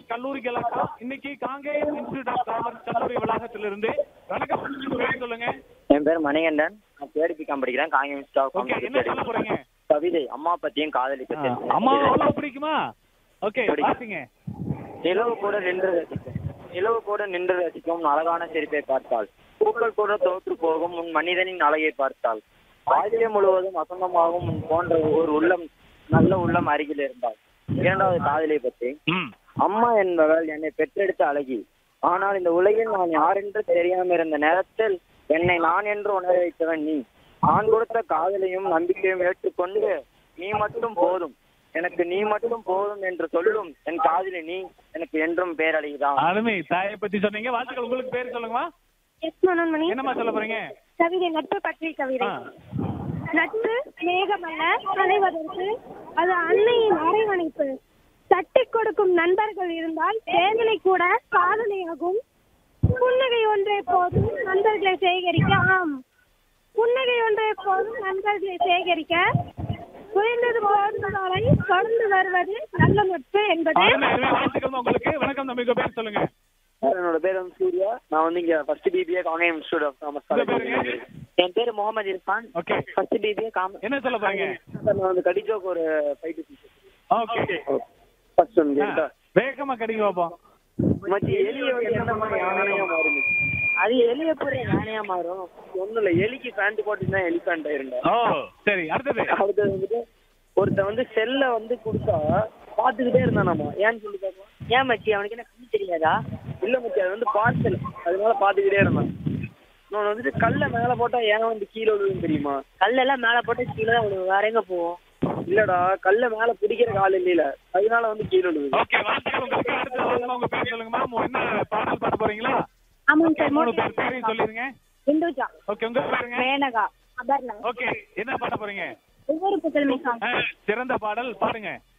கல்லூரி கலக்கா இன்னைக்கு Kangeyam institute of commerce கல்லூரி வளாகத்திலிருந்து வணக்கம் உங்க பேர் சொல்லுங்க என் பேர் மணிகண்டன் நான் தேர்ட் பிகாம் படிக்கிறேன் காங்கேயம் ஸ்டாக் ஓகே என்ன சொல்ல போறீங்க கவிதை அம்மா பத்தியும் காதலி ஆ, பத்தியும் அம்மா அவ்வளவு பிடிக்குமா ஓகே பிடிக்கும். பாத்தீங்க நிலவு கூட நின்று ரசிக்கும் நிலவு கூட நின்று ரசிக்கும் உன் அழகான சிரிப்பை பார்த்தால் பூக்கள் கூட தோற்று போகும் உன் மனிதனின் அழகை பார்த்தால் வாழ்க்கை முழுவதும் வசந்தமாகும் உன் போன்ற ஒரு உள்ளம் நல்ல உள்ளம் அருகில் இருந்தால் இரண்டாவது காதலை பற்றி ம் அம்மா என்பவள் என்னை பெற்றெடுத்த அழகி ஆனால் இந்த உலகில் நான் யாரென்று தெரியாம இருந்த நேரத்தில் என்னை நான் என்று உணர வைத்தவன் நீ நான் கொடுத்த காதலையும் நம்பிக்கையும் ஏற்றுக்கொண்டு நீ மட்டும் போதும் எனக்கு நீ மட்டும் போதும் என்று சொல்லும் என் காதலி நீ எனக்கு என்றும் பேரழகிதான் அருமை தாயை பத்தி சொன்னீங்க வாழ்த்துக்கள் உங்களுக்கு பேர் சொல்லுங்கம்மா எஸ் மனோன்மணி என்னம்மா சொல்ல போறீங்க கவிதை நட்பு பற்றிய கவிதை ஆ. நட்பு மேகமல்ல அனைவதற்கு அது அன்னையின் அரவணைப்பு தட்டி கொடுக்கும் நண்பர்கள் இருந்தால் வேதனை கூட சாதனையாகும் புன்னகை ஒன்றே போதும் நண்பர்களை சேகரிக்க ஆம் புன்னகை ஒன்றே போதும் நண்பர்களை சேகரிக்க குறைந்தது போதும் வரை தொடர்ந்து வருவது நல்ல நட்பு என்பது அருமை அருமை வாழ்த்துக்கள் உங்களுக்கு வணக்கம் தம்பி உங்க பேர் சொல்லுங்க என்னோட பேர் வந்து சூர்யா நான் வந்து இங்க first BBA Kangeyam institute of commerce உங்க பேருங்க? என் பேர் Mohammed Irfan okay first BBA commerce என்ன சொல்ல போறீங்க நான் வந்து கடிஜோக்கு ஒரு ஃபைவ் ஓகே ஃபர்ஸ்ட் ஒன் ஆ, வேகமா கடிங்க பாப்போம் மச்சி எலிய வந்து என்ன மாதிரி யானையா மாறும் அது எலிய பூரா யானையா மாறும் ஒண்ணும் இல்ல எலிக்கு பேண்ட் போட்டுன்னா எலிஃபேண்ட் ஆயிருண்டா ஓ சரி அடுத்தது அடுத்தது வந்துட்டு ஒருத்தன் வந்து செல்ல வந்து கொடுத்தா பாத்துக்கிட்டே இருந்தான் நம்ம ஏன்னு சொல்லி பார்க்கலாம் ஏன் மச்சி அவனுக்கு என்ன கண்ணு தெரியாதா இல்ல மச்சி அது வந்து பார்சல் அதனால பாத்துக்கிட்டே இருந்தான் இன்னொன்னு வந்துட்டு கல்ல மேல போட்டா ஏன் வந்து கீழே விழுவும் தெரியுமா கல்லெல்லாம் மேல போட்டு கீழே தான் விழுவும். வேற எங்க போவோம் இல்லடா கல்ல மேல பிடிக்கிற கால் இல்லையில அதனால வந்து கீழே விழுவுது ஓகே வாழ்த்துக்கள் உங்களுக்கு அடுத்தது சொல்லுங்க உங்க பேர் சொல்லுங்கம்மா மு- என்ன பாடல் பாட போறீங்களா ஆமாங்க ஓகே சார் மூணு பேர் பேரையும் சொல்லிருங்க இந்துஜா ஓகே உங்க பேருங்க மேனகா அபர்ணா ஓகே என்ன பாட போறீங்க ஒவ்வொரு புகழ்மை சாங் ஆ, சிறந்த பாடல் பாடுங்க